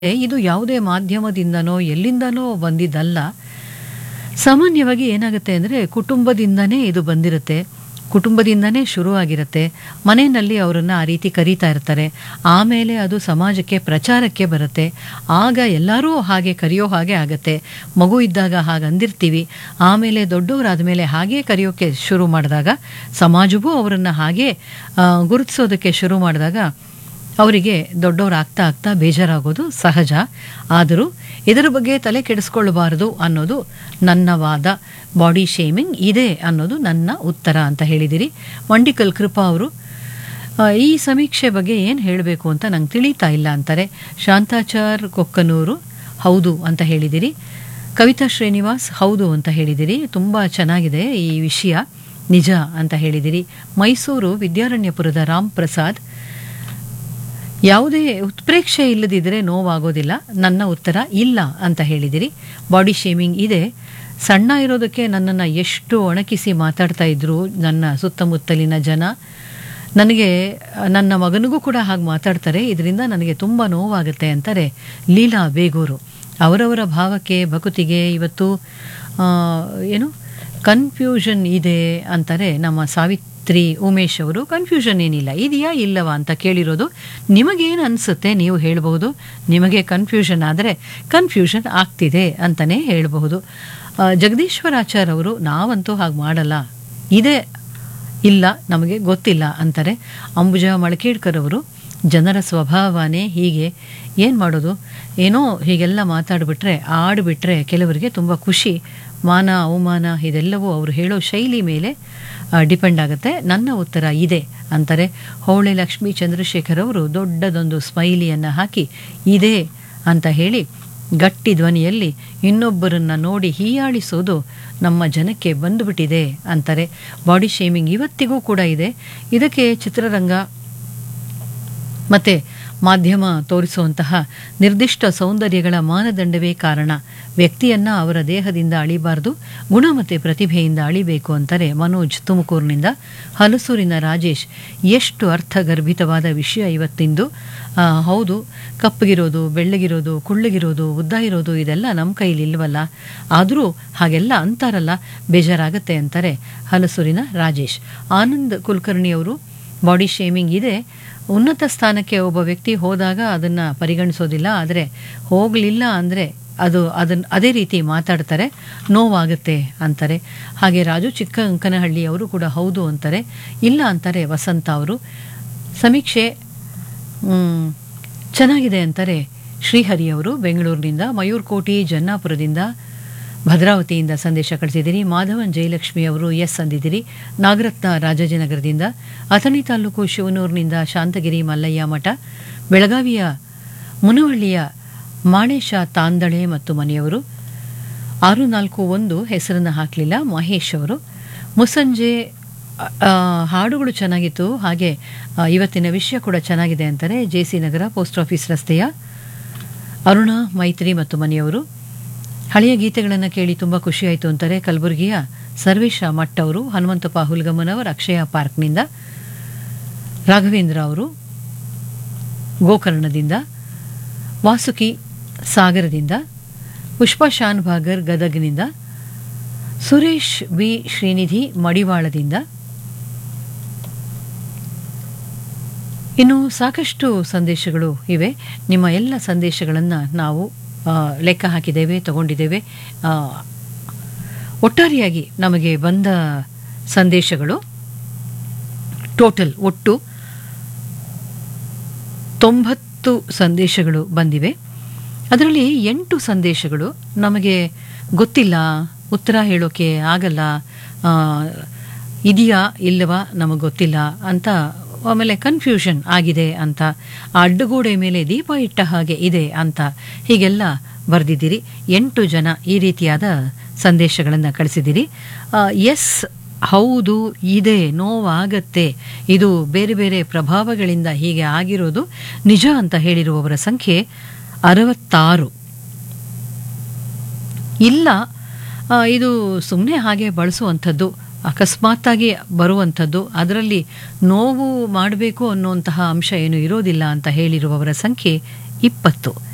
ಇದು ಯಾವುದೇ ಮಾಧ್ಯಮದಿಂದನೋ ಎಲ್ಲಿಂದನೋ ಬಂದಿದ್ದಲ್ಲ ಸಾಮಾನ್ಯವಾಗಿ ಏನಾಗುತ್ತೆ ಅಂದರೆ ಕುಟುಂಬದಿಂದನೇ ಇದು ಬಂದಿರುತ್ತೆ ಕುಟುಂಬದಿಂದನೇ ಶುರುವಾಗಿರುತ್ತೆ ಮನೆಯಲ್ಲಿ ಅವರನ್ನು ಆ ರೀತಿ ಕರೀತಾ ಇರ್ತಾರೆ ಆಮೇಲೆ ಅದು ಸಮಾಜಕ್ಕೆ ಪ್ರಚಾರಕ್ಕೆ ಬರುತ್ತೆ ಆಗ ಎಲ್ಲರೂ ಹಾಗೆ ಕರೆಯೋ ಹಾಗೆ ಆಗುತ್ತೆ ಮಗು ಇದ್ದಾಗ ಹಾಗೆ ಅಂದಿರ್ತೀವಿ ಆಮೇಲೆ ದೊಡ್ಡವರಾದ ಮೇಲೆ ಹಾಗೇ ಕರೆಯೋಕ್ಕೆ ಶುರು ಮಾಡಿದಾಗ ಸಮಾಜವೂ ಅವರನ್ನು ಹಾಗೇ ಗುರುತಿಸೋದಕ್ಕೆ ಶುರು ಮಾಡಿದಾಗ ಅವರಿಗೆ ದೊಡ್ಡವರು ಆಗ್ತಾ ಆಗ್ತಾ ಬೇಜಾರಾಗೋದು ಸಹಜ ಆದರೂ ಇದರ ಬಗ್ಗೆ ತಲೆ ಕೆಡಿಸ್ಕೊಳ್ಬಾರದು ಅನ್ನೋದು ನನ್ನ ವಾದ ಬಾಡಿ ಶೇಮಿಂಗ್ ಇದೆ ಅನ್ನೋದು ನನ್ನ ಉತ್ತರ ಅಂತ ಹೇಳಿದಿರಿ ಮಂಡಿಕಲ್ ಕೃಪಾ ಅವರು ಆ, ಈ ಸಮೀಕ್ಷೆ ಬಗ್ಗೆ ಏನು ಹೇಳಬೇಕು ಅಂತ ನಂಗೆ ತಿಳಿತಾ ಇಲ್ಲ ಅಂತಾರೆ ಶಾಂತಾಚಾರ್ ಕೊಕ್ಕನೂರು ಹೌದು ಅಂತ ಹೇಳಿದಿರಿ ಕವಿತಾ ಶ್ರೀನಿವಾಸ್ ಹೌದು ಅಂತ ಹೇಳಿದಿರಿ ತುಂಬ ಚೆನ್ನಾಗಿದೆ ಈ ವಿಷಯ ನಿಜ ಅಂತ ಹೇಳಿದಿರಿ ಮೈಸೂರು ವಿದ್ಯಾರಣ್ಯಪುರದ ರಾಮ್ ಪ್ರಸಾದ್ ಯಾವುದೇ ಉತ್ಪ್ರೇಕ್ಷೆ ಇಲ್ಲದಿದ್ದರೆ ನೋವಾಗೋದಿಲ್ಲ ನನ್ನ ಉತ್ತರ ಇಲ್ಲ ಅಂತ ಹೇಳಿದಿರಿ ಬಾಡಿ ಶೇಮಿಂಗ್ ಇದೆ ಸಣ್ಣ ಇರೋದಕ್ಕೆ ನನ್ನನ್ನು ಎಷ್ಟು ಒಣಕಿಸಿ ಮಾತಾಡ್ತಾ ಇದ್ರು ನನ್ನ ಸುತ್ತಮುತ್ತಲಿನ ಜನ ನನಗೆ ನನ್ನ ಮಗನಿಗೂ ಕೂಡ ಹಾಗೆ ಮಾತಾಡ್ತಾರೆ ಇದರಿಂದ ನನಗೆ ತುಂಬ ನೋವಾಗುತ್ತೆ ಅಂತಾರೆ ಲೀಲಾ ಬೇಗೂರು ಅವರವರ ಭಾವಕ್ಕೆ ಭಕುತಿಗೆ ಇವತ್ತು ಆ, ಏನು ಕನ್ಫ್ಯೂಷನ್ ಇದೆ ಅಂತಾರೆ ನಮ್ಮ ಸಾವಿತ್ರಿ ಉಮೇಶ್ ಅವರು ಕನ್ಫ್ಯೂಷನ್ ಏನಿಲ್ಲ ಇದೆಯಾ ಇಲ್ಲವಾ ಅಂತ ಕೇಳಿರೋದು ನಿಮಗೇನು ಅನಿಸುತ್ತೆ ನೀವು ಹೇಳ್ಬಹುದು ನಿಮಗೆ ಕನ್ಫ್ಯೂಷನ್ ಆದರೆ ಕನ್ಫ್ಯೂಷನ್ ಆಗ್ತಿದೆ ಅಂತಲೇ ಹೇಳಬಹುದು ಆ, ಜಗದೀಶ್ವರಾಚಾರ್ ಅವರು ನಾವಂತೂ ಹಾಗೆ ಮಾಡಲ್ಲ ಇದೆ ಇಲ್ಲ ನಮಗೆ ಗೊತ್ತಿಲ್ಲ ಅಂತಾರೆ ಅಂಬುಜಾ ಮಳಕೇಡ್ಕರ್ ಅವರು ಜನರ ಸ್ವಭಾವನೇ ಹೀಗೆ ಏನು ಮಾಡೋದು ಏನೋ ಹೀಗೆಲ್ಲ ಮಾತಾಡಿಬಿಟ್ರೆ ಆಡಿಬಿಟ್ರೆ ಕೆಲವರಿಗೆ ತುಂಬ ಖುಷಿ ಮಾನ ಅವಮಾನ ಇದೆಲ್ಲವೂ ಅವರು ಹೇಳೋ ಶೈಲಿ ಮೇಲೆ ಡಿಪೆಂಡ್ ಆಗುತ್ತೆ ನನ್ನ ಉತ್ತರ ಇದೆ ಅಂತಾರೆ ಹೋಳೆ ಲಕ್ಷ್ಮೀ ಚಂದ್ರಶೇಖರ್ ಅವರು ದೊಡ್ಡದೊಂದು ಸ್ಮೈಲಿಯನ್ನು ಹಾಕಿ ಇದೆ ಅಂತ ಹೇಳಿ ಗಟ್ಟಿ ಧ್ವನಿಯಲ್ಲಿ ಇನ್ನೊಬ್ಬರನ್ನ ನೋಡಿ ಹೀಯಾಳಿಸೋದು ನಮ್ಮ ಜನಕ್ಕೆ ಬಂದುಬಿಟ್ಟಿದೆ ಅಂತಾರೆ ಬಾಡಿ ಶೇಮಿಂಗ್ ಇವತ್ತಿಗೂ ಕೂಡ ಇದೆ ಇದಕ್ಕೆ ಚಿತ್ರರಂಗ ಮತ್ತು ಮಾಧ್ಯಮ ತೋರಿಸುವಂತಹ ನಿರ್ದಿಷ್ಟ ಸೌಂದರ್ಯಗಳ ಮಾನದಂಡವೇ ಕಾರಣ ವ್ಯಕ್ತಿಯನ್ನ ಅವರ ದೇಹದಿಂದ ಅಳಿಬಾರ್ದು ಗುಣ ಮತ್ತು ಪ್ರತಿಭೆಯಿಂದ ಅಳಿಬೇಕು ಅಂತಾರೆ ಮನೋಜ್ ತುಮಕೂರಿನಿಂದ ಹಲಸೂರಿನ ರಾಜೇಶ್ ಎಷ್ಟು ಅರ್ಥಗರ್ಭಿತವಾದ ವಿಷಯ ಇವತ್ತಿಂದು ಆ, ಹೌದು ಕಪ್ಪಗಿರೋದು ಬೆಳ್ಳಗಿರೋದು ಕುಳ್ಳಗಿರೋದು ಉದ್ದ ಇರೋದು ಇದೆಲ್ಲ ನಮ್ಮ ಕೈಲಿ ಇಲ್ವಲ್ಲ ಆದರೂ ಹಾಗೆಲ್ಲ ಅಂತಾರಲ್ಲ ಬೇಜಾರಾಗತ್ತೆ ಅಂತಾರೆ ಹಲಸೂರಿನ ರಾಜೇಶ್ ಆನಂದ್ ಕುಲಕರ್ಣಿಯವರು ಬಾಡಿ ಶೇಮಿಂಗ್ ಇದೆ ಉನ್ನತ ಸ್ಥಾನಕ್ಕೆ ಒಬ್ಬ ವ್ಯಕ್ತಿ ಹೋದಾಗ ಅದನ್ನು ಪರಿಗಣಿಸೋದಿಲ್ಲ ಆದರೆ ಹೋಗಲಿಲ್ಲ ಅಂದರೆ ಅದು ಅದನ್ನ ಅದೇ ರೀತಿ ಮಾತಾಡ್ತಾರೆ ನೋವಾಗುತ್ತೆ ಅಂತಾರೆ ಹಾಗೆ ರಾಜು ಚಿಕ್ಕ ಅಂಕನಹಳ್ಳಿ ಅವರು ಕೂಡ ಹೌದು ಅಂತಾರೆ ಇಲ್ಲ ಅಂತಾರೆ ವಸಂತ ಅವರು ಸಮೀಕ್ಷೆ ಮ್, ಚೆನ್ನಾಗಿದೆ ಅಂತಾರೆ ಶ್ರೀಹರಿ ಅವರು ಬೆಂಗಳೂರಿನಿಂದ ಮಯೂರ್ಕೋಟಿ ಜನ್ನಾಪುರದಿಂದ ಭದ್ರಾವತಿಯಿಂದ ಸಂದೇಶ ಕಳಿಸಿದಿರಿ ಮಾಧವನ್ ಜಯಲಕ್ಷ್ಮಿ ಅವರು ಎಸ್ ಅಂದಿದ್ದೀರಿ ನಾಗರತ್ನ ರಾಜಾಜಿನಗರದಿಂದ ಅಥಣಿ ತಾಲೂಕು ಶಿವನೂರಿನಿಂದ ಶಾಂತಗಿರಿ ಮಲ್ಲಯ್ಯ ಮಠ ಬೆಳಗಾವಿಯ ಮುನವಳ್ಳಿಯ ಮಾಣೇಶ ತಾಂದಳೆ ಮತ್ತು ಮನೆಯವರು ಆರು ನಾಲ್ಕು ಒಂದು ಹೆಸರನ್ನು ಹಾಕಲಿಲ್ಲ ಮಹೇಶ್ ಅವರು ಮುಸ್ಸಂಜೆ ಆ, ಹಾಡುಗಳು ಚೆನ್ನಾಗಿತ್ತು ಹಾಗೆ ಆ, ಇವತ್ತಿನ ವಿಷಯ ಕೂಡ ಚೆನ್ನಾಗಿದೆ ಅಂತಾರೆ J C Nagar post office ರಸ್ತೆಯ ಅರುಣಾ ಮೈತ್ರಿ ಮತ್ತು ಮನೆಯವರು ಹಳೆಯ ಗೀತೆಗಳನ್ನು ಕೇಳಿ ತುಂಬ ಖುಷಿಯಾಯಿತು ಅಂತಾರೆ ಕಲಬುರಗಿಯ ಸರ್ವೇಶ ಮಠ್ ಅವರು ಹನುಮಂತಪ್ಪ ಹುಲ್ಗಮ್ಮನವರ್ ಅಕ್ಷಯ ಪಾರ್ಕ್ನಿಂದ ರಾಘವೇಂದ್ರ ಅವರು ಗೋಕರ್ಣದಿಂದ ವಾಸುಕಿ ಸಾಗರದಿಂದ ಪುಷ್ಪಾ ಶಾನ್ ಭಾಗರ್ ಗದಗ್ನಿಂದ ಸುರೇಶ್ ಬಿ ಶ್ರೀನಿಧಿ ಮಡಿವಾಳದಿಂದ ಇನ್ನು ಸಾಕಷ್ಟು ಸಂದೇಶಗಳು ಇವೆ ನಿಮ್ಮ ಎಲ್ಲ ಸಂದೇಶಗಳನ್ನು ನಾವು ಆ, ಲೆಕ್ಕ ಹಾಕಿದ್ದೇವೆ ತಗೊಂಡಿದ್ದೇವೆ ಆ, ಒಟ್ಟಾರೆಯಾಗಿ ನಮಗೆ ಬಂದ ಸಂದೇಶಗಳು ಟೋಟಲ್ ಒಟ್ಟು ತೊಂಬತ್ತು ಸಂದೇಶಗಳು ಬಂದಿವೆ ಅದರಲ್ಲಿ ಎಂಟು ಸಂದೇಶಗಳು ನಮಗೆ ಗೊತ್ತಿಲ್ಲ ಉತ್ತರ ಹೇಳೋಕೆ ಆಗಲ್ಲ ಆ, ಇದೆಯಾ ಇಲ್ಲವಾ ನಮಗೆ ಗೊತ್ತಿಲ್ಲ ಅಂತ ಆಮೇಲೆ ಕನ್ಫ್ಯೂಷನ್ ಆಗಿದೆ ಅಂತ ಆ ಅಡ್ಡಗೋಡೆ ಮೇಲೆ ದೀಪ ಇಟ್ಟ ಹಾಗೆ ಇದೆ ಅಂತ ಹೀಗೆಲ್ಲ ಬರೆದಿದ್ದೀರಿ ಎಂಟು ಜನ ಈ ರೀತಿಯಾದ ಸಂದೇಶಗಳನ್ನು ಕಳಿಸಿದ್ದೀರಿ ಎಸ್ ಹೌದು ಇದೆ ನೋವಾಗತ್ತೆ ಇದು ಬೇರೆ ಬೇರೆ ಪ್ರಭಾವಗಳಿಂದ ಹೀಗೆ ಆಗಿರೋದು ನಿಜ ಅಂತ ಹೇಳಿರುವವರ ಸಂಖ್ಯೆ ಅರವತ್ತಾರು ಇಲ್ಲ ಆ, ಇದು ಸುಮ್ಮನೆ ಹಾಗೆ ಬಳಸುವಂಥದ್ದು ಅಕಸ್ಮಾತ್ತಾಗಿ ಬರುವಂಥದ್ದು ಅದರಲ್ಲಿ ನೋವು ಮಾಡಬೇಕು ಅನ್ನುವಂತಹ ಅಂಶ ಏನು ಇರೋದಿಲ್ಲ ಅಂತ ಹೇಳಿರುವವರ ಸಂಖ್ಯೆ ಇಪ್ಪತ್ತು